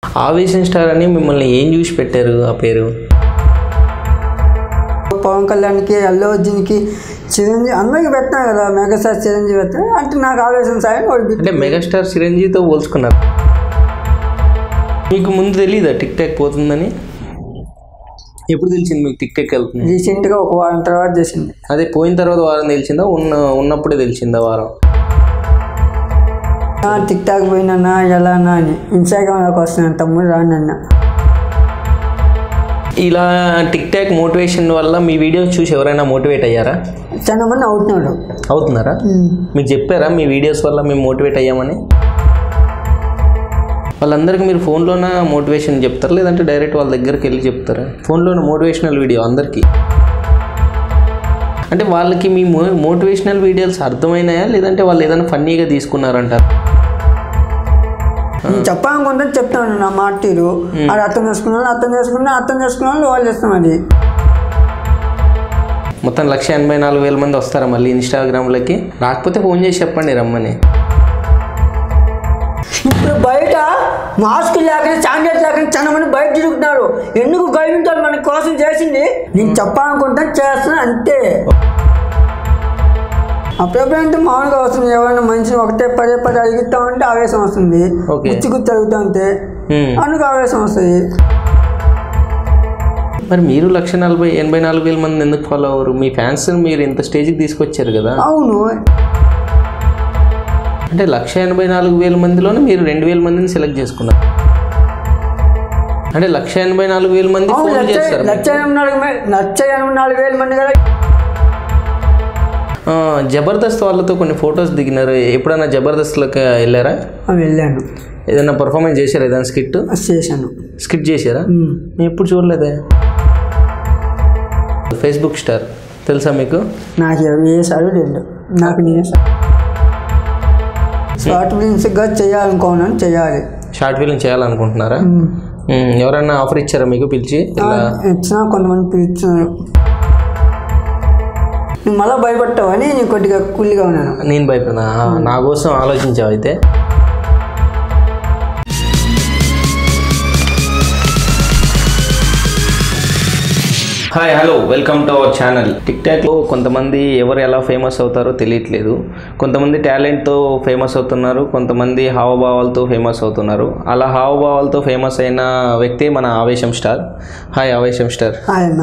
ఆవేశం స్టార్ అని మిమ్మల్ని ఏం చూసి పెట్టారు ఆ పేరు పవన్ కళ్యాణ్కి అల్లు అర్జున్కి చిరంజీవి అందరికి పెట్టినా కదా మెగాస్టార్ చిరంజీవి పెట్టినా అంటే నాకు ఆవేశం సాయం వాడు అంటే మెగాస్టార్ చిరంజీవితో పోల్చుకున్నారు మీకు ముందు తెలీదా టిక్ టాక్ పోతుందని ఎప్పుడు తెలిసింది మీకు టిక్ టాక్ వెళ్తుంది రీసెంట్గా ఒక వారం తర్వాత చేసింది అదే పోయిన తర్వాత వారం తెలిసిందా ఉన్న ఉన్నప్పుడే తెలిసిందా వారం ఆ, టిక్ టాక్ పోయినా ఎలానా అని ఇన్స్టాగ్రామ్లోకి వస్తున్నాను తమ్ముడు రానన్న ఇలా టిక్ టాక్ మోటివేషన్ వల్ల మీ వీడియోస్ చూసి ఎవరైనా మోటివేట్ అయ్యారా చాలా మంది అవుతున్నాడు అవుతున్నారా మీకు చెప్పారా మీ వీడియోస్ వల్ల మేము మోటివేట్ అయ్యామని వాళ్ళందరికీ మీరు ఫోన్లోన మోటివేషన్ చెప్తారా లేదంటే డైరెక్ట్ వాళ్ళ దగ్గరికి వెళ్ళి చెప్తారా ఫోన్లోనే మోటివేషనల్ వీడియో అందరికీ అంటే వాళ్ళకి మీ మో మోటివేషనల్ వీడియోస్ అర్థమైనాయా లేదంటే వాళ్ళు ఏదైనా ఫన్నీగా తీసుకున్నారంటారు నేను చెప్పాలనుకుంటే చెప్తాను నా మాట తీరు అది అర్థం చేసుకున్నాను అర్థం చేసుకున్నా అర్థం చేసుకున్నాను వాళ్ళు ఇస్తాం అది మొత్తం లక్ష ఎనభై నాలుగు వేల మంది వస్తారా మళ్ళీ ఇన్స్టాగ్రామ్లకి రాకపోతే ఫోన్ చేసి చెప్పండి రమ్మని ఇప్పుడు బయట మాస్క్ లేకుండా శానిటైజర్ లేకుండా చాలా మంది బయట తిరుగుతున్నారు ఎందుకు గవర్నమెంట్ వాళ్ళు మన కోసం చేసింది నేను చెప్పాలనుకుంటే చేస్తున్నా అంతే అప్పుడప్పుడు అంటే మామూలుగా వస్తుంది ఎవరైనా మనిషిని ఒకటే పదే పదే అడుగుతా ఉంటే ఆవేశం వస్తుంది Okay. గుచ్చి గుచ్చి అడుగుతా ఉంటే హ్మ్. అందుకు ఆవేశం వస్తుంది మరి మీరు లక్ష నలభై ఎనభై నాలుగు వేల మంది ఎందుకు ఫాలో అవ్వరు మీ ఫ్యాన్స్ మీరు ఇంత స్టేజ్కి తీసుకొచ్చారు కదా అవును అంటే లక్ష ఎనభై నాలుగు వేల మందిలోనే మీరు రెండు వేల మందిని సెలెక్ట్ చేసుకున్నారు అంటే లక్ష ఎనభై నాలుగు వేల మంది అవును ఫోన్ లక్ష చేస్తారు లక్ష ఎనభై నాలుగు వే- లక్ష ఎనభై నాలుగు వేల మంది కదా ఆ, జబర్దస్త్ వాళ్ళతో కొన్ని ఫొటోస్ దిగినారు ఎప్పుడైనా జబర్దస్త్లోకి వెళ్ళారా ఆ, వెళ్ళాను ఏదైనా పర్ఫార్మెన్స్ చేశారా ఏదైనా స్కిట్ ఆ, చేశాను స్కిట్ చేశారా ఉమ్. నేను ఎప్పుడు చూడలేదే ఫేస్బుక్ స్టార్ తెలుసా మీకు నాకు ఇరవై వేసాడు రెండు నాకు నేనే షార్ట్ ఫిలిమ్స్గా చేయాలనుకున్నాను చేయాలి షార్ట్ ఫిల్మ్ చేయాలనుకుంటున్నారా ఉమ్. ఉమ్, ఎవరైనా ఆఫర్ ఇచ్చారా మీకు పిలిచి ఇలా ఇచ్చినా కొంతమంది పిలుస్తున్నారు నువ్వు మళ్ళీ భయపడతావని నేను కొద్దిగా కూల్గా ఉన్నాను నేను భయపడినా ఆ, నా కోసం ఆలోచించావు అయితే hi hello welcome to our channel టిక్ టాక్లో కొంతమంది ఎవరు ఎలా ఫేమస్ అవుతారో తెలియట్లేదు కొంతమంది టాలెంట్తో ఫేమస్ అవుతున్నారు కొంతమంది హావభావాలతో ఫేమస్ అవుతున్నారు అలా హావభావాలతో ఫేమస్ అయిన వ్యక్తి మన ఆవేశం స్టార్ హాయ్ ఆవేశం స్టార్ ఆయన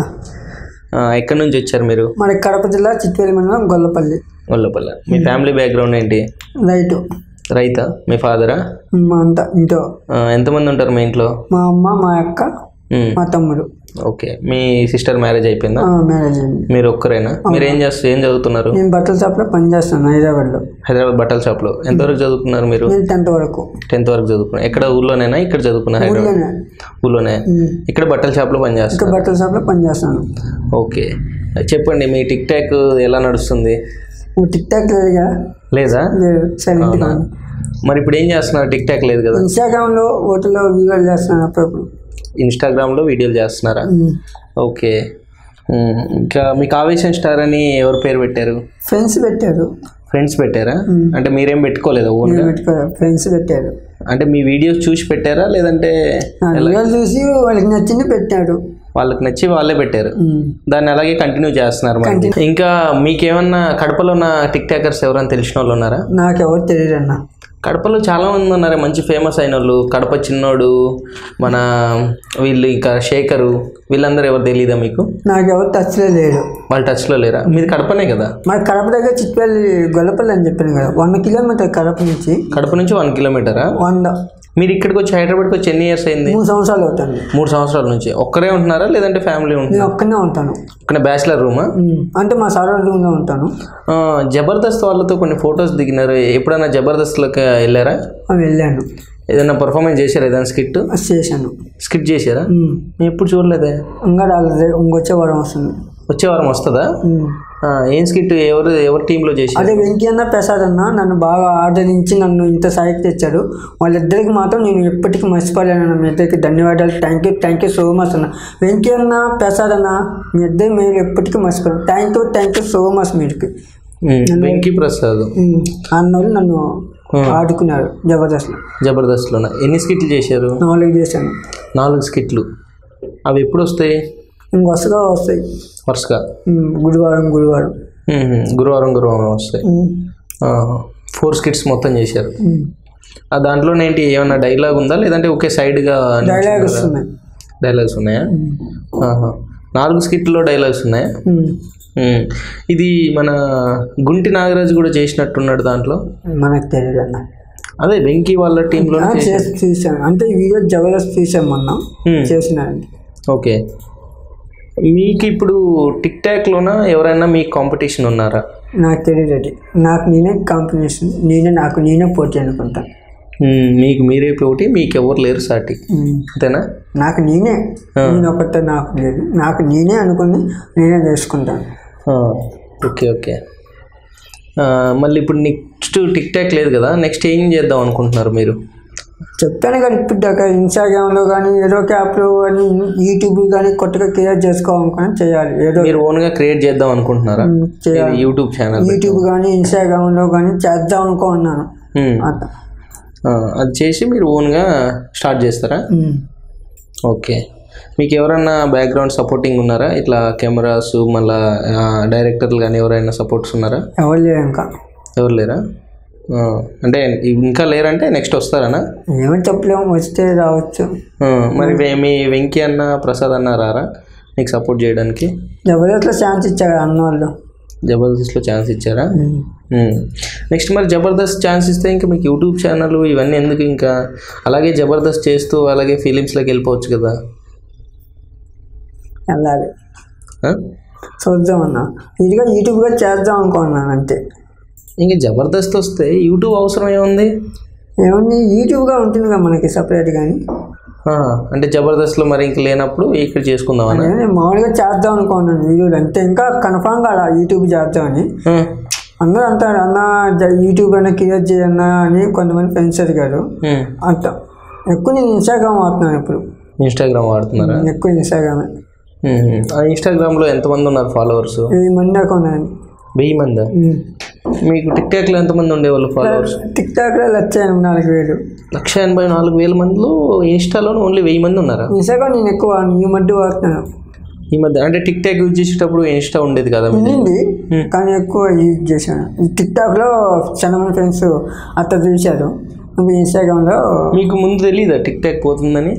ఆ, ఎక్కడి నుంచి వచ్చారు మీరు మరి కడప జిల్లా చిత్తూరు మండలం గొల్లపల్లి గొల్లపల్ల మీ ఫ్యామిలీ బ్యాక్గ్రౌండ్ ఏంటి రైతు రైతా మీ ఫాదరా మా అంతా ఇంట్లో ఎంతమంది ఉంటారు మీ ఇంట్లో మా అమ్మ మా అక్క మ్మ్. మా తమ్ముడు ఓకే మీ సిస్టర్ మ్యారేజ్ అయిపోయిందా ఆ, మ్యారేజ్ అయింది మీరు ఒక్కరేనా మీరు ఏం చేస్తారు ఏం చదువుతున్నారు నేను బట్టల షాప్లో పనిచేస్తాను హైదరాబాద్లో హైదరాబాద్ బట్టల షాప్లో ఎంతవరకు చదువుకున్నారు మీరు నేను టెన్త్ వరకు టెన్త్ వరకు చదువుకున్నారు ఎక్కడ ఊర్లోనేనా ఇక్కడ చదువుకున్నారు హైదరాబాద్ ఊళ్ళోనే ఊర్లోనే ఉమ్. ఇక్కడ బట్టల షాప్లో పనిచేస్తారు ఇక్కడ బట్టల షాప్లో పనిచేస్తాను ఓకే చెప్పండి మీ టిక్ టాక్ ఎలా నడుస్తుంది నువ్వు టిక్ టాక్ లేదుగా లేదా లేదు సైలెంట్గా ఉంది. మరి ఇప్పుడు ఏం చేస్తున్నారు టిక్ టాక్ లేదు కదా ఇన్స్టాగ్రామ్లో ఓటులో వీడియోలు చేస్తున్నాను అప్పుడప్పుడు ఇన్స్టాగ్రామ్లో వీడియోలు చేస్తున్నారా ఉమ్. ఓకే ఉమ్, ఇంకా మీకు ఆవేశం స్టార్ అని ఎవరు పేరు పెట్టారు ఫ్రెండ్స్ పెట్టారు ఫ్రెండ్స్ పెట్టారా అంటే మీరేం పెట్టుకోలేదా ఓన్గా నేను పెట్టుకోరు ఫ్రెండ్స్ పెట్టారు అంటే మీ వీడియోస్ చూసి పెట్టారా లేదంటే నా వీడియోలు చూసి వాళ్ళకి నచ్చింది పెట్టాడు వాళ్ళకి నచ్చి వాళ్ళే పెట్టారు ఉమ్. దాన్ని అలాగే కంటిన్యూ చేస్తున్నారు మరి ఇంకా మీకేమన్నా కడపలో ఉన్న టిక్ టాకర్స్ ఎవరైనా తెలిసిన వాళ్ళు ఉన్నారా నాకెవరు తెలియదు అన్న కడపలో చాలా మంది ఉన్నారు మంచి ఫేమస్ అయిన వాళ్ళు కడప చిన్నోడు మన వీళ్ళు ఇంకా శేఖరు వీళ్ళందరూ ఎవరు తెలియదా మీకు నాకెవరు టచ్లో లేడు వాళ్ళు టచ్లో లేరా మీది కడపనే కదా మరి కడప దగ్గర చిట్టుపల్లి గొల్లపల్లి అని చెప్పాను కదా వంద కిలోమీటర్ కడప నుంచి కడప నుంచి వన్ కిలోమీటరా వంద మీరు ఇక్కడికి వచ్చి హైదరాబాద్కి వచ్చి ఎన్ని ఇయర్స్ అయింది మూడు సంవత్సరాలు అవుతాను మూడు సంవత్సరాల నుంచి ఒక్కరే ఉంటున్నారా లేదంటే ఫ్యామిలీ ఉంటున్నారా నేను ఒక్కనే ఉంటాను ఇక్కడ బ్యాచిలర్ రూమా ఉమ్. అంటే మా సార్ రూమ్లో ఉంటాను ఆ, జబర్దస్త్ వాళ్ళతో కొన్ని ఫొటోస్ దిగినారు ఎప్పుడైనా జబర్దస్త్లోకి వెళ్ళారా ఆ, వెళ్ళాను ఏదైనా పర్ఫార్మెన్స్ చేశారా ఏదైనా స్కిట్ ఆ, చేశాను స్కిట్ చేశారా ఉమ్. నేను ఎప్పుడు చూడలేదే ఇంకా రాలేదు ఇంకొచ్చే వారం వస్తుంది వచ్చే వారం వస్తుందా ఉమ్. ఆ, ఏం స్కిట్ ఎవరు ఎవరి టీంలో చేశారు అదే వెంకీ అన్న ప్రసాద్ అన్న నన్ను బాగా ఆదరించి నన్ను ఇంత స్థాయికి తెచ్చాడు వాళ్ళిద్దరికి మాత్రం నేను ఎప్పటికీ మర్చిపోలేను అన్న మీ ఇద్దరికి ధన్యవాదాలు thank you thank you so much అన్న వెంకీ అన్న ప్రసాద్ అన్న మీ ఇద్దరు మీరు ఎప్పటికీ మర్చిపోలేను thank you thank you so much మీకు ఉమ్, వెంకీ ప్రసాద్ ఉమ్. అన్నోళ్ళు నన్ను ఆడుకున్నారు జబర్దస్త్లో జబర్దస్త్లోనా ఎన్ని స్కిట్లు చేశారు నాలుగు చేశాను నాలుగు స్కిట్లు అవి ఎప్పుడు వస్తాయి ఇంకొస్తగా వస్తాయి వరుసగా ఉమ్, గురువారం గురువారం మ్మ్. గురువారం గురువారం వస్తాయి ఉమ్, ఫోర్ స్కిట్స్ మొత్తం చేశారు ఉమ్. ఆ దాంట్లో ఏంటి ఏమన్నా డైలాగ్ ఉందా లేదంటే ఒకే సైడ్గా డైలాగ్ వస్తున్నాయి డైలాగ్స్ ఉన్నాయా ఆహా. నాలుగు స్కిట్లో డైలాగ్స్ ఉన్నాయా ఉమ్. మ్మ్. ఇది మన గుంటి నాగరాజు కూడా చేసినట్టున్నాడు దాంట్లో మనకు తెలియదు అన్న అదే వెంకీ వాళ్ళ టీంలో ఆ, చేసి చూసాను అంటే ఈ వీడియో జబర్దస్త్ చూసాం మొన్న చేసినారండి ఓకే మీకు ఇప్పుడు టిక్ టాక్లోన ఎవరైనా మీకు కాంపిటీషన్ ఉన్నారా నాకు తెలియదు అది నాకు నేనే కాంపిటీషన్ నేనే నాకు నేనే పోటీ అనుకుంటా మ్మ్. మీకు మీరే పోటీ మీకు ఎవరు లేరు సాటి ఉమ్. అంతేనా నాకు నేనే నేను ఒకటే నాకు లేదు నాకు నేనే అనుకుని నేనే చేసుకుంటాను ఆ, ఓకే ఓకే ఆ, మళ్ళీ ఇప్పుడు నెక్స్ట్ టిక్ టాక్ లేదు కదా నెక్స్ట్ ఏం చేద్దాం అనుకుంటున్నారు మీరు చెప్పాను కదా ఇప్పుడు దాకా ఇన్స్టాగ్రామ్లో కానీ ఏదో ఒక యాప్లో కానీ యూట్యూబ్ కానీ కొత్తగా క్రియేట్ చేసుకోవాలనుకుని చేయాలి ఏదో మీరు ఓన్గా క్రియేట్ చేద్దాం అనుకుంటున్నారా ఉమ్, చేయాలి ఇది యూట్యూబ్ ఛానల్ యూట్యూబ్ కానీ ఇన్స్టాగ్రామ్లో కానీ చేద్దాం అనుకున్నాను అట్లా అది చేసి మీరు ఓన్గా స్టార్ట్ చేస్తారా ఉమ్. ఓకే మీకు ఎవరన్నా బ్యాక్గ్రౌండ్ సపోర్టింగ్ ఉన్నారా ఇట్లా కెమెరాస్ మళ్ళా డైరెక్టర్లు కానీ ఎవరైనా సపోర్ట్స్ ఉన్నారా ఎవరు లేరు ఇంకా ఎవరు లేరా ఆ, అంటే ఇంకా లేరంటే నెక్స్ట్ వస్తారనా ఏమని చెప్పలేము వస్తే రావచ్చు ఆ, మరి వే- మీ వెంకీ అన్న ప్రసాద్ అన్న రారా నీకు సపోర్ట్ చేయడానికి జబర్దస్త్లో ఛాన్స్ ఇచ్చారు అన్న వాళ్ళు జబర్దస్త్లో ఛాన్స్ ఇచ్చారా నెక్స్ట్ మరి జబర్దస్త్ ఛాన్స్ ఇస్తే ఇంకా మీకు యూట్యూబ్ ఛానల్ ఇవన్నీ ఎందుకు ఇంకా అలాగే జబర్దస్త్ చేస్తూ అలాగే ఫిలిమ్స్లోకి వెళ్ళిపోవచ్చు కదా వెళ్ళాలి ఆ? చూద్దాం అన్న ఇదిగా యూట్యూబ్గా చేద్దాం అనుకున్నాను అంతే ఇంకా జబర్దస్త్ వస్తే యూట్యూబ్ అవసరం ఏముంది ఏముంది యూట్యూబ్గా ఉంటుంది కదా మనకి సపరేట్ కానీ ఆ, అంటే జబర్దస్త్లో మరి ఇంక లేనప్పుడు ఇక్కడ చేసుకుందామని నేను మామూలుగా చేద్దాం అనుకున్నాను వీడియోలు అంతే ఇంకా కన్ఫామ్ కాదా యూట్యూబ్ చేద్దామని అందరూ అంటారు అన్న జ- యూట్యూబ్ అయినా క్రియేట్ చేయన్నా అని కొంతమంది ఫ్రెండ్స్ అడిగారు అంత ఎక్కువ నేను ఇన్స్టాగ్రామ్ వాడుతున్నాను ఇప్పుడు ఇన్స్టాగ్రామ్ వాడుతున్నారా ఎక్కువ ఇన్స్టాగ్రామే మ్మ్. ఆ ఇన్స్టాగ్రామ్లో ఎంతమంది ఉన్నారు ఫాలోవర్స్ వెయ్యి మంది దాకా ఉన్నాను వెయ్యి మంది మీకు టిక్ టాక్లో ఎంతమంది ఉండేవాళ్ళు ఫాలోవర్స్ టిక్ టాక్లో లక్ష ఎనభై నాలుగు వేలు లక్ష ఎనభై నాలుగు వేల మందిలో ఇన్స్టాలో ఓన్లీ వెయ్యి మంది ఉన్నారా ఇన్స్టాగ్రామ్ నేను ఎక్కువ వాడను. ఈ మధ్య వాడుతున్నాను ఈ మధ్య అంటే టిక్ టాక్ యూజ్ చేసేటప్పుడు ఇన్స్టా ఉండేది కదా మీది? ఉండింది కానీ ఎక్కువ యూజ్ చేశాను ఈ టిక్ టాక్లో చాలా మంది ఫ్రెండ్స్ అత్త చూశారు ఇప్పుడు ఇన్స్టాగ్రామ్లో మీకు ముందు తెలియదా టిక్ టాక్ పోతుందని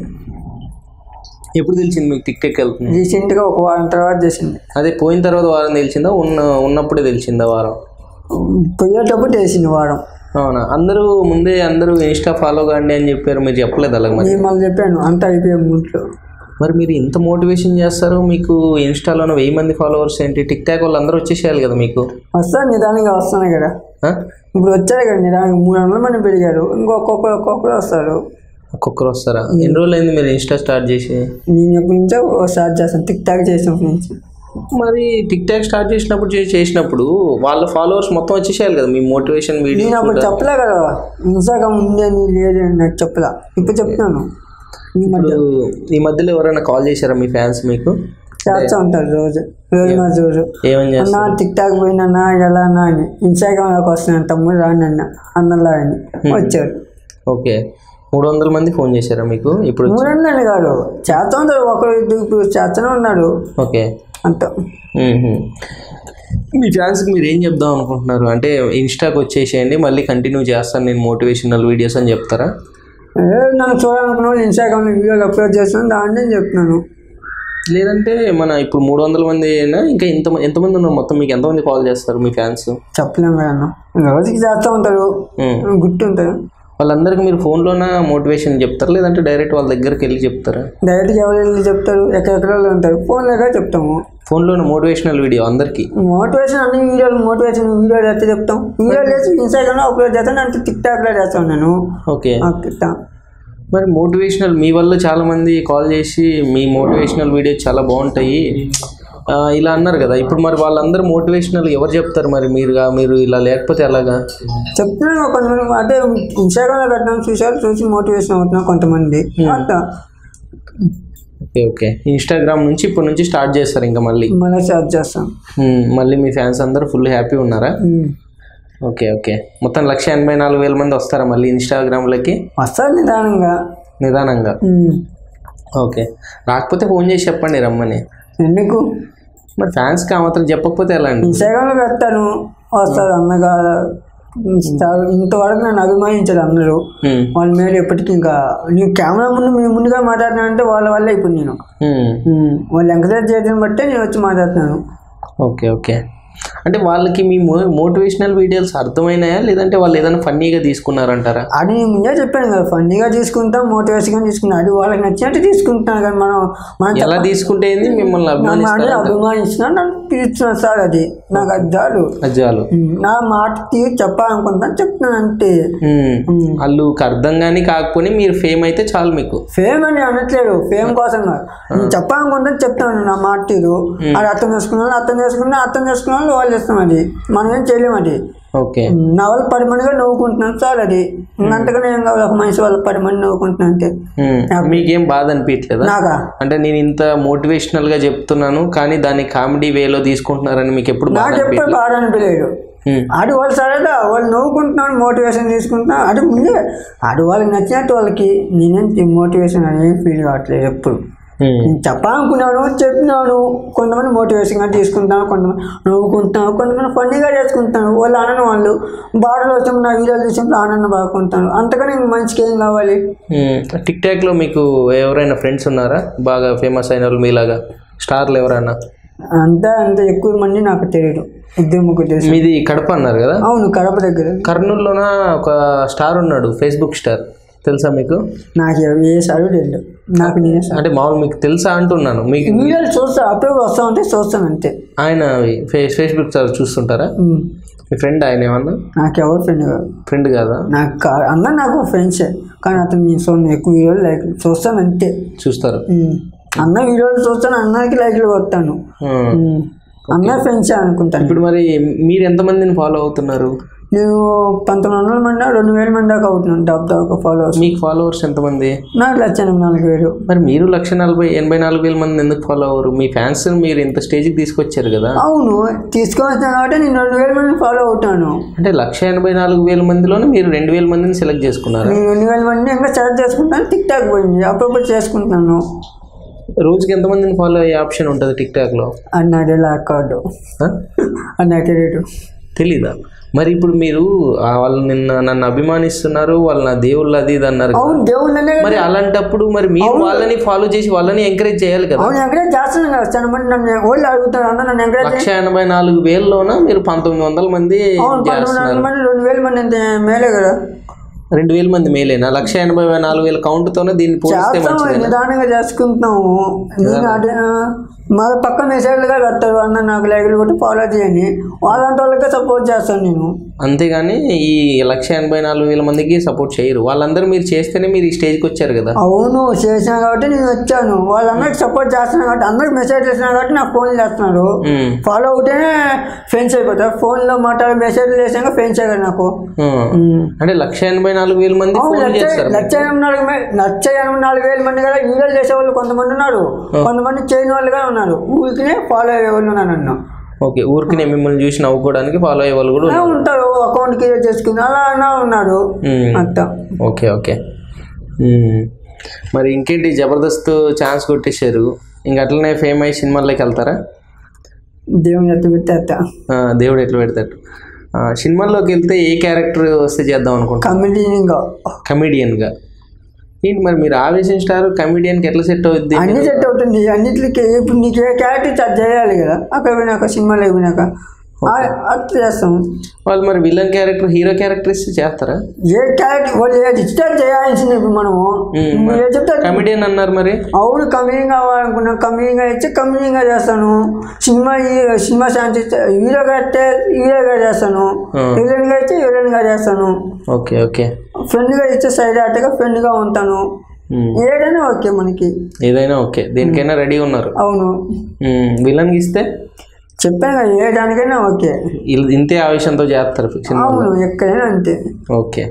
ఎప్పుడు తెలిసింది మీకు టిక్ టాక్ వెళ్తుంది రీసెంట్గా ఒక వారం తర్వాత చేసింది అదే పోయిన తర్వాత వారం తెలిసిందా ఉన్న ఉన్నప్పుడే తెలిసిందా వారం పోయేటప్పుడు చేసింది వారం అవునా అందరూ ముందే అందరూ ఇన్స్టా ఫాలో కాండి అని చెప్పారు మీరు చెప్పలేదు అలాగ మరి నేను మళ్ళీ చెప్పాను అంత అయిపోయే ముంట్లో మరి మీరు ఇంత మోటివేషన్ చేస్తారు మీకు ఇన్స్టాలోనే వెయ్యి మంది ఫాలోవర్స్ ఏంటి టిక్ టాక్ వాళ్ళు అందరూ వచ్చేసేయాలి కదా మీకు వస్తాను నిదానంగా వస్తాను కదా ఆ? ఇప్పుడు వచ్చారు కదా నిదానంగా మూడు వందల మంది పెరిగారు ఇంకొకరు ఒక్కొక్కరు వస్తారు ఒక్కొక్కరు వస్తారా ఎన్ని రోజులు అయింది మీరు ఇన్స్టా స్టార్ట్ చేసి నేను ఎప్పటి నుంచో స్టార్ట్ చేస్తాను టిక్ టాక్ చేసినప్పటి నుంచి మరి టిక్ టాక్ స్టార్ట్ చేసినప్పుడు చే- చేసినప్పుడు వాళ్ళ ఫాలోవర్స్ మొత్తం వచ్చేసేయాలి కదా మీ మోటివేషన్ వీడియో నేను అప్పుడు చెప్పలే కదా ఇన్స్టాగ్రామ్ ఉంది అని లేదు అని నాకు చెప్పలా ఇప్పుడు చెప్తున్నాను ఈ మధ్య ఈ మధ్యలో ఎవరైనా కాల్ చేశారా మీ ఫ్యాన్స్ మీకు చేస్తూ ఉంటారు రోజు రోజు మా రోజు ఏమని చేస్తారు అన్న టిక్ టాక్ పోయినన్నా ఎలా అన్నా అని ఇన్స్టాగ్రామ్లోకి వస్తున్నాను తమ్ముడు రాని అన్న అన్నలా అని వచ్చారు ఓకే మూడు వందల మంది ఫోన్ చేశారా మీకు ఇప్పుడు మూడు వందలు కాదు చేస్తూ ఉంటారు ఒకరు ఇద్దరు ఇప్పుడు చేస్తూనే ఉన్నారు ఓకే అంత మ్మ్హ్మ్. మీ ఫ్యాన్స్కి మీరు ఏం చెప్దాం అనుకుంటున్నారు అంటే ఇన్స్టాకి వచ్చేసేయండి మళ్ళీ కంటిన్యూ చేస్తాను నేను మోటివేషనల్ వీడియోస్ అని చెప్తారా ఏ, నన్ను చూడాలనుకున్న వాళ్ళు ఇన్స్టాగ్రామ్లో వీడియోలు అప్లోడ్ చేస్తున్నాను దాన్ని నేను చెప్తున్నాను లేదంటే మన ఇప్పుడు మూడు వందల మంది అయినా ఇంకా ఎంత ఎంతమంది ఉన్నారు మొత్తం మీకు ఎంతమంది కాల్ చేస్తారు మీ ఫ్యాన్స్ చెప్పలేము కదా అన్న రోజుకి చేస్తూ ఉంటారు గుర్తుంటారు వాళ్ళందరికీ మీరు ఫోన్లోనే మోటివేషన్ చెప్తారా లేదంటే డైరెక్ట్ వాళ్ళ దగ్గరికి వెళ్ళి చెప్తారా డైరెక్ట్గా ఎవరు వెళ్ళి చెప్తారు ఎక్కడెక్కడ వాళ్ళు ఉంటారు ఫోన్ దగ్గర చెప్తాము ఫోన్లోనే మోటివేషనల్ వీడియో అందరికీ మోటివేషన్ అన్ని వీడియోలు మోటివేషన్ వీడియోలు అయితే చెప్తాం వీడియోలు చేసి ఇన్స్టాగ్రామ్లో అప్లోడ్ చేస్తాను అంటే టిక్ టాక్లో చేస్తాను నేను ఓకే ఆ టిక్ టాక్ మరి మోటివేషనల్ మీ వల్ల చాలా మంది కాల్ చేసి మీ మోటివేషనల్ వీడియోస్ చాలా బాగుంటాయి ఆ, ఇలా అన్నారు కదా ఇప్పుడు మరి వాళ్ళందరూ మోటివేషనల్ ఎవరు చెప్తారు మరి మీరుగా మీరు ఇలా లేకపోతే ఎలాగా చెప్తున్నాను కొంతమంది అంటే ఇన్స్టాగ్రామ్లో పెట్టడం చూసారు చూసి మోటివేషన్ అవుతున్నారు కొంతమంది అట్లా ఓకే ఓకే ఇన్స్టాగ్రామ్ నుంచి ఇప్పటి నుంచి స్టార్ట్ చేస్తారు ఇంకా మళ్ళీ మళ్ళీ చార్జ్ చేస్తాం ఉమ్, మళ్ళీ మీ ఫ్యాన్స్ అందరూ ఫుల్ హ్యాపీ ఉన్నారా ఉమ్. ఓకే ఓకే మొత్తం లక్ష ఎనభై నాలుగు వేల మంది వస్తారా మళ్ళీ ఇన్స్టాగ్రామ్లకి వస్తారు నిదానంగా నిదానంగా ఉమ్. ఓకే రాకపోతే ఫోన్ చేసి చెప్పండి రమ్మని ఎందుకు మరి ఫ్యాన్స్కి ఆ మాత్రం చెప్పకపోతే ఎలా అండి ఇన్స్టాగ్రామ్లో పెడతాను వస్తారు అన్నగా ఇన్స్టా ఇంతవరకు నన్ను అభిమానించారు అందరూ ఉమ్, వాళ్ళ మీద ఎప్పటికీ ఇంకా నీవు కెమెరా ముందు మీ ముందుగా మాట్లాడినా అంటే వాళ్ళ వల్ల ఇప్పుడు నేను ఉమ్, ఉమ్. వాళ్ళు ఎంకరేజ్ చేయడం బట్టే నేను వచ్చి మాట్లాడుతున్నాను ఓకే ఓకే అంటే వాళ్ళకి మీ మో మోటివేషనల్ వీడియోస్ అర్థమైనాయా లేదంటే వాళ్ళు ఏదైనా ఫన్నీగా తీసుకున్నారంటారా అది నేను ముందే చెప్పాను కదా ఫన్నీగా తీసుకుంటాం మోటివేషన్గా తీసుకుంటాం అది వాళ్ళకి నచ్చినట్టు తీసుకుంటున్నాను కానీ మనం మనం ఎలా తీసుకుంటే ఏంది మిమ్మల్ని నన్ను అభిమానిస్తారు అభిమానించిన నన్ను పిలుస్తున్నాను సార్ అది నాకు అది చాలు అజ్జాలు ఉమ్. నా మాట తీరు చెప్పాలనుకుంటాను చెప్తున్నాను అంతే ఉమ్, వాళ్ళకి అర్థం కానీ కాకపోతే మీరు ఫేమ్ అయితే చాలు మీకు ఫేమ్ అని అనట్లేదు ఫేమ్ కోసం కాదు నేను చెప్పాలనుకుంటే చెప్తాను నా మాట తీరు అది అర్థం చేసుకున్నాను అర్థం చేసుకున్నా అర్థం చేసుకున్న వాళ్ళు వాళ్ళు ఇస్తాం అది మనం ఏం చేయలేము అది ఓకే నా వాళ్ళు పది మందిగా నవ్వుకుంటున్నాను చాలు అది ఇంకంతగానే ఏం కావాలి ఒక మనిషి వాళ్ళు పది మంది నవ్వుకుంటున్నా అంటే ఉమ్, మీకేం బాధ అనిపించలేదా నాకా అంటే నేను ఇంత మోటివేషనల్ గా చెప్తున్నాను కానీ దాన్ని కామెడీ వేలో తీసుకుంటున్నారని మీకు ఎప్పుడు బాధ నాకు ఎప్పుడు బాధ అనిపించలేదు ఉమ్, అది వాళ్ళు సరేదా వాళ్ళు నవ్వుకుంటున్నాను మోటివేషన్ తీసుకుంటున్నా అది ముందే అది వాళ్ళకి నచ్చినట్టు వాళ్ళకి నేనేం మోటివేషన్ అనేది ఫీల్ కావట్లేదు ఎప్పుడు ఉమ్, నేను చెప్పాలనుకున్నాను చెప్పినాను కొంతమంది మోటివేషన్గా తీసుకుంటాను కొంతమంది నవ్వుకుంటాను కొంతమంది ఫన్నీగా చేసుకుంటాను వాళ్ళు ఆనందం వాళ్ళు బాటలో వచ్చినప్పుడు నా వీడియోలు చూసినప్పుడు ఆనందం బాగుంటాను అంతకని ఇంక మనిషికి ఏం కావాలి ఉమ్, టిక్ టాక్ లో మీకు ఎవరైనా ఫ్రెండ్స్ ఉన్నారా బాగా ఫేమస్ అయిన వాళ్ళు మీలాగా స్టార్లు ఎవరైనా అంతా అంత ఎక్కువ మంది నాకు తెలియదు ఇద్దరు ముగ్గురు తెలుసు మీది కడప అన్నారు కదా అవును కడప దగ్గర కర్నూలులోన ఒక స్టార్ ఉన్నాడు ఫేస్బుక్ స్టార్ తెలుసా మీకు నాకు ఏ సారు తెలియదు నాకు నేనే సార్ అంటే మామూలు మీకు తెలుసా అంటున్నాను మీకు వీడియోలు చూస్తా అప్పుడు వస్తా ఉంటే చూస్తాను అంతే ఆయన ఫేస్ ఫేస్బుక్ స్టార్ చూస్తుంటారా ఉమ్. మీ ఫ్రెండ్ ఆయన ఏమన్నా నాకు ఎవరు ఫ్రెండ్ కాదు ఫ్రెండ్ కాదా నాకు కా- అందరు నాకు ఫ్రెండ్సే కానీ అతను నేను సో ఎక్కువ వీడియోలు లైక్ చూస్తాను అంతే చూస్తారు ఉమ్. అన్న వీడియోలు చూస్తాను అన్నకి లైక్లు కొడతాను ఉమ్. ఉమ్. అందరు ఫ్రెండ్సే అనుకుంటాను ఇప్పుడు మరి మీరు ఎంతమందిని ఫాలో అవుతున్నారు నేను పంతొమ్మిది వందల మంది రెండు వేల మంది దాకా అవుతున్నాను టాప్ దాకా ఫాలోవర్స్ మీకు ఫాలోవర్స్ ఎంతమంది నాకు లక్ష ఎనభై నాలుగు వేలు మరి మీరు లక్ష నలభై ఎనభై నాలుగు వేల మంది ఎందుకు ఫాలో అవ్వరు మీ ఫ్యాన్స్ మీరు ఇంత స్టేజ్కి తీసుకొచ్చారు కదా అవును తీసుకొచ్చాను కాబట్టి నేను రెండు వేల మంది ఫాలో అవుతాను అంటే లక్ష ఎనభై నాలుగు వేల మందిలోనే మీరు రెండు వేల మందిని సెలెక్ట్ చేసుకున్నారు నేను రెండు వేల మంది ఇంకా సెలెక్ట్ చేసుకుంటాను టిక్ టాక్ పోయింది అప్పుడప్పుడు చేసుకుంటున్నాను రోజుకి ఎంతమందిని ఫాలో అయ్యే ఆప్షన్ ఉంటుంది టిక్ టాక్లో అది నా తెలియదు అకౌంట్ అది నాకు తెలియదు తెలీదా మరి ఇప్పుడు మీరు ఆ వాళ్ళు నిన్న నన్ను అభిమానిస్తున్నారు వాళ్ళు నా దేవుళ్ళు అది ఇది అన్నారు కదా. అవును దేవుళ్ళనే మరి అలాంటప్పుడు మరి మీరు వాళ్ళని ఫాలో చేసి వాళ్ళని ఎంకరేజ్ చేయాలి కదా అవును ఎంకరేజ్ చేస్తున్నాను కదా చాలా మంది నన్ను వాళ్ళు అడుగుతారు అన్న నన్ను ఎంకరేజ్ లక్ష ఎనభై నాలుగు వేలలోన మీరు పంతొమ్మిది వందల మంది అవును పంతొమ్మిది వందల మంది రెండు వేల మంది అంతే మేలే కదా రెండు వేల మంది మేలేనా లక్ష ఎనభై నాలుగు వేల కౌంట్తోనే దీన్ని పోలిస్తే చేస్తాం మంచిది నిదానంగా చేసుకుంటున్నాము నేను అదే మా పక్క మెసేజ్లుగా పెడతారు అన్న నాకు లైకులు కొట్టి ఫాలో చేయండి వాళ్ళంటి వాళ్ళకే సపోర్ట్ చేస్తాను నేను అంతేగాని ఈ లక్ష ఎనభై నాలుగు వేల మందికి సపోర్ట్ చేయరు వాళ్ళందరూ మీరు చేస్తేనే మీరు ఈ స్టేజ్కి వచ్చారు కదా అవును చేసినా కాబట్టి నేను వచ్చాను వాళ్ళందరికి సపోర్ట్ చేస్తున్నాను కాబట్టి అందరికి మెసేజ్ చేసినా కాబట్టి నాకు ఫోన్ చేస్తున్నారు ఉమ్, ఫాలో అవుతేనే ఫ్రెండ్స్ అయిపోతారు ఫోన్లో మాట్లాడి మెసేజ్ చేసాక ఫ్రెండ్స్ అయ్యారు నాకు ఉమ్. అంటే లక్ష ఎనభై నాలుగు వేల మంది అవును, ఫోన్ లక్ష చేస్తారు లక్ష ఎనభై నాలుగు మే- లక్ష ఎనభై నాలుగు వేల మంది కదా వీడియోలు చేసే వాళ్ళు కొంతమంది ఉన్నారు కొంతమంది చేయని వాళ్ళుగా ఉన్నారు ఊరికినే ఫాలో అయ్యే వాళ్ళు ఉన్నారు నన్ను ఓకే ఊరికి నేను మిమ్మల్ని చూసి నవ్వుకోవడానికి ఫాలో అయ్యే వాళ్ళు కూడా అలా ఉన్నారు ఉంటారు అకౌంట్ క్రియేట్ చేసుకుని అలా అలా ఉన్నారు ఉమ్. అంతా ఓకే ఓకే ఉమ్. మరి ఇంకేంటి జబర్దస్త్ ఛాన్స్ కొట్టేశారు ఇంక అట్లనే ఫేమ్ అయ్యి సినిమాల్లోకి వెళ్తారా దేవుని ఎత్తు పెట్టేస్తా ఆ, దేవుడు ఎట్లా పెడతాడు ఆ, సినిమాల్లోకి వెళ్తే ఏ క్యారెక్టర్ వస్తే చేద్దాం అనుకుంటా కమిటీనింగ్ కమెడియన్గా ఏంటి మరి మీరు ఆవేశం స్టార్ కమెడియన్కి ఎట్లా సెట్ అవుద్ది అన్ని సెట్ అవుతుంది అన్నిటికి ఇప్పుడు నీకు ఏ క్యారెక్టర్ అది చేయాలి కదా అక్కడ పోయినాక సినిమాలో పోయినాక అది చేస్తాం వాళ్ళు మరి విలన్ క్యారెక్టర్ హీరో క్యారెక్టర్ ఇస్తే చేస్తారా ఏ క్యారెక్టర్ వాళ్ళు ఏ డిజిటల్ చేయాల్సింది ఇప్పుడు మనము నువ్వు ఏ చెప్తే కమెడియన్ అన్నారు మరి అవును కమింగ్ కావాలనుకున్నా కమింగ్ ఇచ్చి కమింగ్ చేస్తాను సినిమా హీ- సినిమా శాంతి హీరోగా అయితే హీరోగా చేస్తాను హీరోయిన్గా అయితే హీరోయిన్గా చేస్తాను ఓకే ఓకే ఫ్రెండ్గా ఇచ్చే సైడ్ ఆటగా ఫ్రెండ్గా ఉంటాను ఉమ్. ఏదైనా ఓకే మనకి ఏదైనా ఓకే దేనికైనా రెడీ ఉన్నారు అవును విలన్కి ఇస్తే చెప్పాను కదా ఏ దానికైనా ఓకే ఇల్- ఇంతే ఆవేశంతో చేస్తారు సినిమా అవును ఎక్కడైనా అంతే ఓకే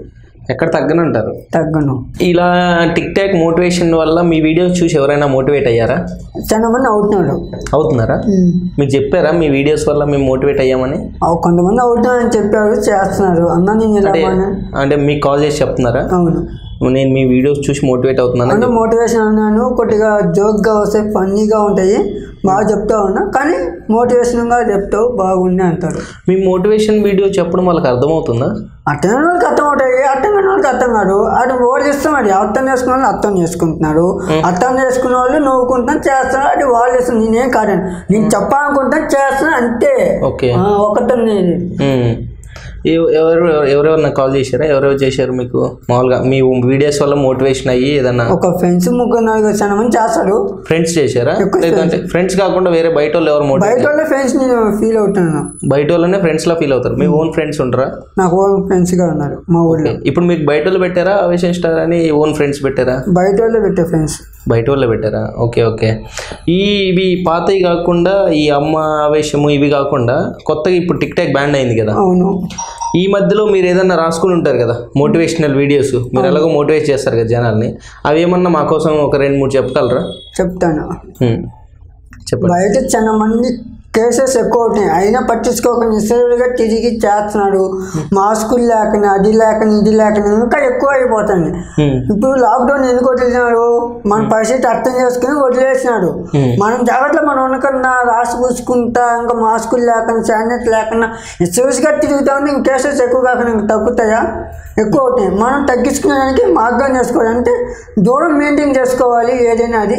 ఎక్కడ తగ్గనంటారు తగ్గను ఇలా టిక్ టాక్ మోటివేషన్ వల్ల మీ వీడియోస్ చూసి ఎవరైనా మోటివేట్ అయ్యారా చాలా మంది అవుతున్నాడు అవుతున్నారా మీకు చెప్పారా మీ వీడియోస్ వల్ల మేము మోటివేట్ అయ్యామని అవు కొంతమంది అవుతున్నారని చెప్పారు చేస్తున్నారు అన్న నేను ఇలా అంటే బాగానే- అంటే మీకు కాల్ చేసి చెప్తున్నారా అవును నేను మీ వీడియోస్ చూసి మోటివేట్ అవుతున్నాను అంటే మోటివేషన్ అన్నాను కొద్దిగా జోక్గా వస్తాయి ఫన్నీగా ఉంటాయి బాగా చెప్తా ఉన్నా కానీ మోటివేషన్గా చెప్తావు బాగుంది అంటారు మీ మోటివేషన్ వీడియో చెప్పడం వాళ్ళకి అర్థమవుతుందా అర్థం కాని వాళ్ళకి అర్థం అవుతాయి అర్థం కాని వాళ్ళకి అర్థం కాదు అది ఓడి ఇస్తాం అది అర్థం చేసుకున్న వాళ్ళు అర్థం చేసుకుంటున్నారు అర్థం చేసుకున్న వాళ్ళు నవ్వుకుంటున్నా చేస్తున్నారు అది వాళ్ళు ఇస్తాం నేనేం కాదండి నేను చెప్పాలనుకుంటాను చేస్తున్నా అంతే ఓకే ఆ, ఒకటే నేను మ్మ్. ఎవ- ఎవరు ఎవరెవరు కాల్ చేశారా ఎవరెవరు చేశారు మీకు మామూలుగా మీ వీడియోస్ వల్ల మోటివేషన్ అయ్యి ఏదన్నా ఒక ఫ్రెండ్స్ ముగ్గురు నలుగురు చాలా మంది చేస్తారు ఫ్రెండ్స్ చేశారా ఎక్కువ లేదంటే ఫ్రెండ్స్ కాకుండా వేరే బయట వాళ్ళు ఎవరు మోటివేట్ బయట వాళ్ళ ఫ్రెండ్స్ నేను ఫీల్ అవుతున్నాను బయట వాళ్ళనే ఫ్రెండ్స్ లా ఫీల్ అవుతారు మీ ఓన్ ఫ్రెండ్స్ ఉంటారా నాకు ఓన్ ఫ్రెండ్స్గా ఉన్నారు మా ఊళ్ళో ఇప్పుడు మీకు బయట వాళ్ళు పెట్టారా ఆవేశం స్టార్ అని ఓన్ ఫ్రెండ్స్ పెట్టారా బయట వాళ్ళే పెట్టే ఫ్రెండ్స్ బయట వాళ్ళే పెట్టారా ఓకే ఓకే ఈ ఇవి పాతవి కాకుండా ఈ అమ్మ ఆవేశము ఇవి కాకుండా కొత్తగా ఇప్పుడు టిక్ టాక్ బ్యాండ్ అయింది కదా అవును ఈ మధ్యలో మీరు ఏదన్నా రాసుకుని ఉంటారు కదా మోటివేషనల్ వీడియోస్ మీరు ఎలాగో మోటివేట్ చేస్తారు కదా జనాల్ని అవి ఏమన్నా మా కోసం ఒక రెండు మూడు చెప్పగలరా చెప్తాను హ్మ్. చెప్పండి బయట చాలా మంది కేసెస్ ఎక్కువ అవుతున్నాయి అయినా పట్టించుకోకుండా నిశ్చలుగా తిరిగి చేస్తున్నాడు మాస్కులు లేకని అది లేకని ఇది లేకని ఇంకా ఎక్కువ అయిపోతుంది హ్మ్. ఇప్పుడు లాక్డౌన్ ఎందుకు వదిలినాడు మన పరిస్థితి అర్థం చేసుకుని వదిలేసినాడు మనం జాగ్రత్తలో మనం ఉండకన్నా రాసి పూసుకుంటా ఇంకా మాస్కులు లేకుండా శానిటైజర్ లేకుండా నిశ్చలుగా తిరుగుతా ఉంటే ఇంక కేసెస్ ఎక్కువ కాకుండా ఇంక తగ్గుతాయా ఎక్కువ అవుతాయి మనం తగ్గించుకోవడానికి మార్గం చేసుకోవాలంటే దూరం మెయింటైన్ చేసుకోవాలి ఏదైనా అది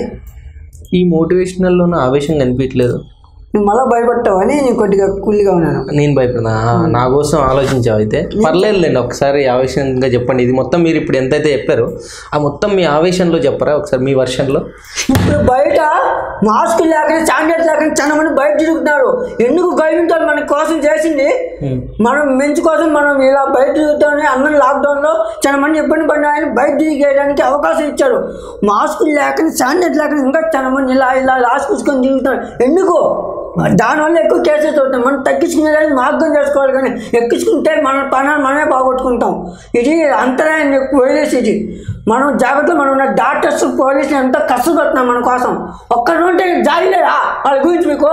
ఈ మోటివేషనల్లోనూ ఆవేశం కనిపించలేదు నువ్వు మళ్ళీ భయపడతావని నేను కొద్దిగా కూల్గా ఉన్నాను నేను భయపడినా ఆ, నా కోసం ఆలోచించావు అయితే పర్లేదులేండి ఒకసారి ఆవేశంగా చెప్పండి ఇది మొత్తం మీరు ఇప్పుడు ఎంతైతే చెప్పారో ఆ మొత్తం మీ ఆవేశంలో చెప్పరా ఒకసారి మీ వర్షన్లో ఇప్పుడు బయట మాస్క్ లేకుండా శానిటైజర్ లేకుండా చాలా మంది బయట తిరుగుతున్నారు ఎందుకు గవర్నమెంట్ మన కోసం చేసింది మనం మంచి కోసం మనం ఇలా బయట తిరుగుతామని అన్న లాక్డౌన్లో చాలా మంది ఇబ్బంది పడినాయని బయట తిరిగేయడానికి అవకాశం ఇచ్చారు మాస్క్ లేకుండా శానిటైజర్ లేకుండా ఇంకా చాలా మంది ఇలా ఇలా రాసుకొని తిరుగుతున్నారు ఎందుకు దానివల్ల ఎక్కువ కేసెస్ అవుతాయి మనం తగ్గించుకునేదానికి మార్గం చేసుకోవాలి కానీ ఎక్కించుకుంటే మన పనాలు మనమే బాగొట్టుకుంటాం ఇది అంతరాయం ఎక్కువ వదిలేసి ఇది మనం జాగ్రత్తగా మనం ఉన్న డాక్టర్స్ పోలీసులు ఎంతో కష్టపడుతున్నాం మన కోసం ఒక్కరు ఉంటే జాగిలేదా వాళ్ళ గురించి మీకు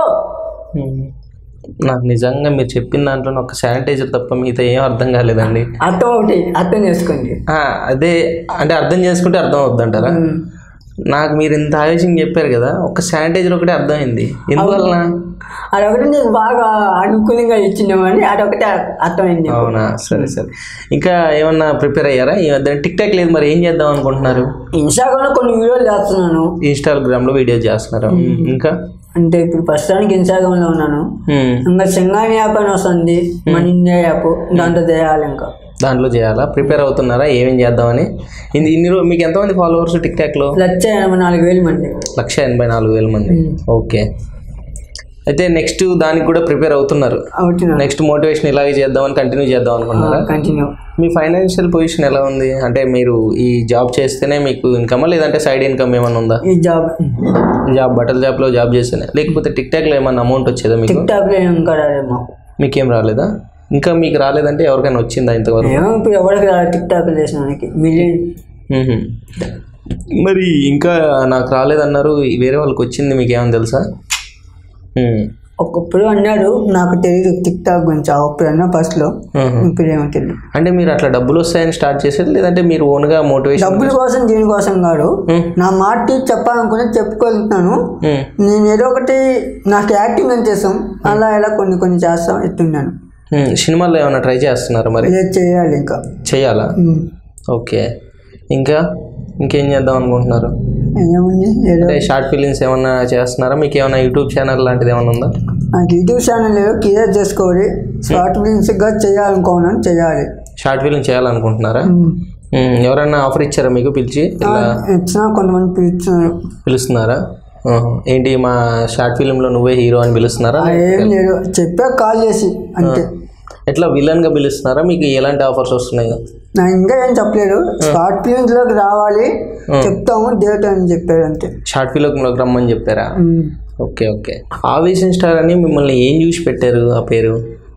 నాకు నిజంగా మీరు చెప్పిన దాంట్లో ఒక శానిటైజర్ తప్ప మిగతా ఏం అర్థం కాలేదండి అర్థం ఒకటి అర్థం చేసుకోండి ఆ, అదే అంటే అర్థం చేసుకుంటే అర్థం అవుద్దంటారా నాకు మీరు ఇంత ఆవేశం చెప్పారు కదా ఒక శానిటైజర్ ఒకటే అర్థమైంది ఎందువల్ల అదొకటి నీకు బాగా అనుకూలంగా ఇచ్చినామని అదొకటి అర్థమైంది అవునా సరే సరే ఇంకా ఏమన్నా ప్రిపేర్ అయ్యారా ఈ మధ్య టిక్ టాక్ లేదు మరి ఏం చేద్దాం అనుకుంటున్నారు ఇన్స్టాగ్రామ్లో కొన్ని వీడియోలు చేస్తున్నాను ఇన్స్టాగ్రామ్లో వీడియో చేస్తున్నారు ఇంకా అంటే ఇప్పుడు ప్రస్తుతానికి ఇన్స్టాగ్రామ్లో ఉన్నాను మ్మ్. ఇంకా సింగాని యాప్ అని వస్తుంది మన ఇండియా యాప్ దాంట్లో చేయాలి ఇంకా దాంట్లో చేయాలా ప్రిపేర్ అవుతున్నారా ఏమేం చేద్దామని ఇన్ని ఇన్ని రోజు మీకు ఎంతమంది ఫాలోవర్స్ టిక్ టాక్లో లక్ష ఎనభై నాలుగు వేలు మంది లక్ష ఎనభై నాలుగు వేల మంది ఓకే అయితే నెక్స్ట్ దానికి కూడా ప్రిపేర్ అవుతున్నారు అవుతున్నాను నెక్స్ట్ మోటివేషన్ ఇలాగే చేద్దామని కంటిన్యూ చేద్దాం అనుకుంటున్నారా కంటిన్యూ మీ ఫైనాన్షియల్ పొజిషన్ ఎలా ఉంది అంటే మీరు ఈ జాబ్ చేస్తేనే మీకు ఇన్కమా లేదంటే సైడ్ ఇన్కమ్ ఏమైనా ఉందా ఈ జాబ్ జాబ్ బట్టల జాబ్లో జాబ్ చేస్తేనే లేకపోతే టిక్ టాక్లో ఏమన్నా అమౌంట్ వచ్చేదా మీకు టిక్ టాక్లో ఇంకా రాలేమో మీకేం రాలేదా ఇంకా మీకు రాలేదంటే ఎవరికైనా వచ్చిందా ఇంతవరకు ఏమో ఇప్పుడు ఎవరికి రాలేదు టిక్ టాక్ చేసిన మనకి మిలియన్ మ్మ్హ. మరి ఇంకా నాకు రాలేదన్నారు వేరే వాళ్ళకి వచ్చింది మీకు ఏమైనా తెలుసా మ్మ్. ఒకప్పుడు అన్నాడు నాకు తెలియదు టిక్ టాక్ గురించి అప్పుడు అన్నా ఫస్ట్లో మ్మ్. ఇప్పుడు ఏమో తెలియదు అంటే మీరు అట్లా డబ్బులు వస్తాయని స్టార్ట్ చేసేది లేదంటే మీరు ఓన్గా మోటివేషన్ డబ్బుల కోసం దీనికోసం కాదు నా మాట తీసి చెప్పాలనుకుని చెప్పుకోగలుగుతున్నాను నేను ఏదో ఒకటి నాకు యాక్టింగ్ అని చేస్తాం అలా ఇలా కొన్ని కొన్ని చేస్తాం ఎత్తున్నాను సినిమాల్లో ఏమైనా ట్రై చేస్తున్నారా మరి ఇదే చేయాలి ఇంకా చేయాలా ఉమ్. ఓకే ఇంకా ఇంకేం చేద్దాం అనుకుంటున్నారు ఏముంది ఏదో అంటే షార్ట్ ఫిలిమ్స్ ఏమన్నా చేస్తున్నారా మీకు ఏమైనా యూట్యూబ్ ఛానల్ లాంటిది ఏమైనా ఉందా నాకు యూట్యూబ్ ఛానల్ ఏదో క్లియర్ చేసుకోవాలి షార్ట్ ఫిలిమ్స్గా చేయాలనుకున్నాను చేయాలి షార్ట్ ఫిలిం చేయాలనుకుంటున్నారా ఉమ్. మ్మ్. ఎవరైనా ఆఫర్ ఇచ్చారా మీకు పిలిచి ఇలా ఇచ్చినా కొంతమంది పిలుస్తున్నారు పిలుస్తున్నారా ఆహా. ఏంటి మా షార్ట్ ఫిలింలో నువ్వే హీరో అని పిలుస్తున్నారా ఏం లేదు చెప్పా కాల్ చేసి అంతే ఎట్లా విలన్గా పిలుస్తున్నారా మీకు ఎలాంటి ఆఫర్స్ వస్తున్నాయి నాకు ఇంకా ఏం చెప్పలేదు షార్ట్ ఫిలిమ్స్లోకి రావాలి చెప్తాము డేట్ అని చెప్పారు అంతే షార్ట్ ఫిలింలోకి రమ్మని చెప్పారా ఉమ్. ఓకే ఓకే ఆవేశం స్టార్ అని మిమ్మల్ని ఏం చూసి పెట్టారు ఆ పేరు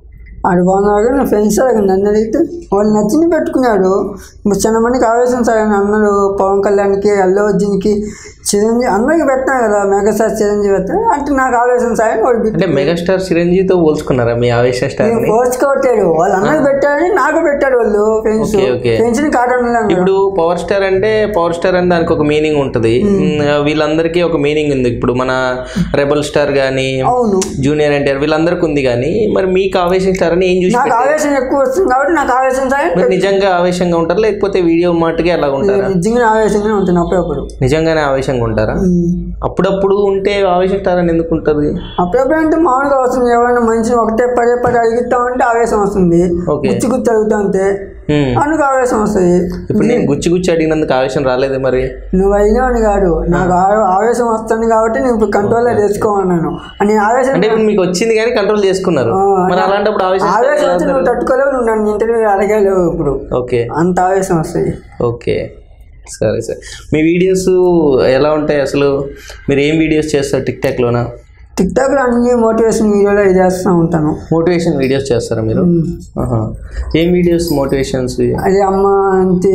ఆడు బాగున్నారు నా ఫ్రెండ్స్ నన్ను అడిగితే వాళ్ళు నచ్చింది పెట్టుకున్నాడు ఇప్పుడు చాలా మందికి ఆవేశం సార్ అని అందరూ పవన్ కళ్యాణ్కి అల్లు అర్జున్కి చిరంజీవి అందరికి పెట్టినా కదా మెగాస్టార్ చిరంజీవి పెట్టినా అంటే నాకు ఆవేశం సార్ అని వాడు అంటే మెగాస్టార్ చిరంజీవితో పోల్చుకున్నారా మీ ఆవేశ స్టార్ ని పోస్ట్ కొట్టాడు వాళ్ళు అందరికి పెట్టాడని నాకు పెట్టాడు వాళ్ళు ఫ్రెండ్స్ ఓకే, ఓకే. ఫ్రెండ్స్ని కాటన్ ఇప్పుడు పవర్ స్టార్ అంటే పవర్ స్టార్ అని దానికి ఒక మీనింగ్ ఉంటుంది వీళ్ళందరికీ ఒక మీనింగ్ ఉంది ఇప్పుడు మన రెబల్ స్టార్ కానీ అవును జూనియర్ ఎన్టీఆర్ వీళ్ళందరికీ ఉంది కానీ మరి మీకు ఆవేశం స్టార్ అని ఏం చూసి నాకు ఆవేశం ఎక్కువ వస్తుంది కాబట్టి నాకు ఆవేశం సార్ అని మీరు నిజంగా ఆవేశంగా ఉంటారా లేకపోతే వీడియో మాటకి అలా ఉంటారా నిజంగా ఆవేశంగానే ఉంటుంది అప్పుడప్పుడు నిజంగానే ఆవేశంగా ఉంటారా ఉమ్. అప్పుడప్పుడు ఉంటే ఆవేశం స్టార్ అని ఎందుకు ఉంటుంది అప్పుడప్పుడు అంటే మామూలుగా వస్తుంది ఎవరైనా మనిషిని ఒకటే పదే పదే అడుగుతామంటే ఆవేశం వస్తుంది ఓకే గుచ్చి గుచ్చి అడుగుతా ఉంటే హ్మ్. అందుకు ఆవేశం వస్తుంది ఇప్పుడు నేను గుచ్చి గుచ్చి అడిగినందుకు ఆవేశం రాలేదు మరి నువ్వు అయినావని కాదు నాకు ఆ- ఆవేశం వస్తుంది కాబట్టి నేను ఇప్పుడు కంట్రోల్లో చేసుకోమన్నాను అని ఆవేశం అంటే ఇప్పుడు మీకు వచ్చింది కానీ కంట్రోల్ చేసుకున్నారు ఆ, మరి అలాంటప్పుడు ఆవేశం star ఆవేశం ఎలా వచ్చి ఉంటారు? నువ్వు తట్టుకోలేవు నువ్వు నన్ను ఇంటర్వ్యూ అడగలేవు ఇప్పుడు ఓకే అంత ఆవేశం వస్తుంది ఓకే సరే సరే మీ వీడియోస్ ఎలా ఉంటాయి అసలు మీరు ఏం వీడియోస్ చేస్తారు టిక్ టాక్లోనా టిక్ టాక్లో అన్ని మోటివేషన్ వీడియోలో ఇది చేస్తూ ఉంటాను మోటివేషన్ వీడియోస్ చేస్తారా మీరు ఆహా. ఏం వీడియోస్ మోటివేషన్స్ అది అమ్మ అంతే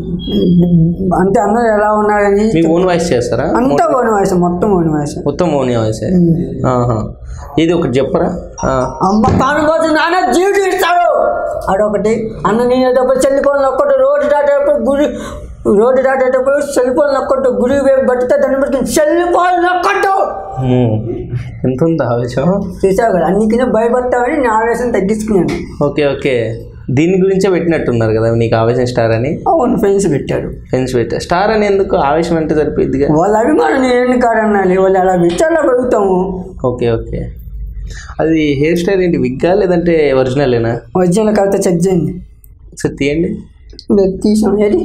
అంతే అందరూ ఎలా ఉన్నారని మీ ఓన్ వాయిస్ చేస్తారా అంతా ఓన్ వాయిస్ మొత్తం ఓన్ వాయిస్ మొత్తం ఓన్ వాయిస్ ఆహా ఇది ఒకటి చెప్పరా ఆ. అమ్మ కానుకోవచ్చు నాన్న జీవితం ఇస్తాడు అదొకటి అన్న నేనేటప్పుడు చెల్లిపోలు నొక్కటి రోడ్డు దాటేటప్పుడు గుడి రోడ్డు దాటేటప్పుడు చెల్లిపోలు నొక్కట్టు గుడి వైపు బట్టితే దాన్ని బట్టి చెల్లిపోలు నొక్కట్టు అమ్మో. ఎంత ఉంది ఆవేశం చూసావు కదా అన్నిటినీ భయపడతామని నేను ఆవేశం తగ్గించుకున్నాను ఓకే ఓకే దీని గురించే పెట్టినట్టున్నారు కదా నీకు ఆవేశం స్టార్ అని అవును ఫ్రెండ్స్ పెట్టారు ఫ్రెండ్స్ పెట్టా స్టార్ అని ఎందుకు ఆవేశం అంటే సరిపోద్దిగా వాళ్ళ అభిమానం నేను ఎన్ని కాడన్నాలి వాళ్ళు అలా విచ్చాలో పెరుగుతాము ఓకే ఓకే అది హెయిర్ స్టైల్ ఏంటి విగ్గా లేదంటే ఒరిజినలేనా వచ్చిన కాకపోతే చెక్ చేయండి సరే తీయండి లేదు, తీసాం ఏది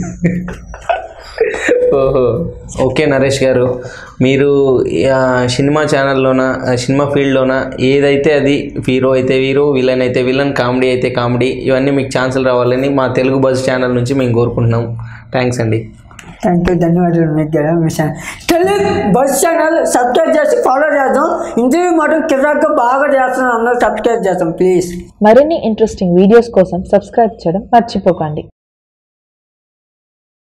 ఓహో ఓకే నరేష్ గారు మీరు ఆ, సినిమా ఛానల్లోన ఆ, సినిమా ఫీల్డ్లోన ఏదైతే అది హీరో అయితే హీరో విలన్ అయితే విలన్ కామెడీ అయితే కామెడీ ఇవన్నీ మీకు ఛాన్సులు రావాలని మా తెలుగు బస్ ఛానల్ నుంచి మేము కోరుకుంటున్నాం థ్యాంక్స్ అండి థ్యాంక్ యూ ధన్యవాదాలు మీకు కదా మీ channel Telugu bus channel subscribe చేసి ఫాలో చేద్దాం ఇంటర్వ్యూ మాత్రం కిరాక్గా బాగా చేస్తున్నాం అందరూ సబ్స్క్రైబ్ చేస్తాం ప్లీజ్ మరిన్ని ఇంట్రెస్టింగ్ వీడియోస్ కోసం సబ్స్క్రైబ్ చేయడం మర్చిపోకండి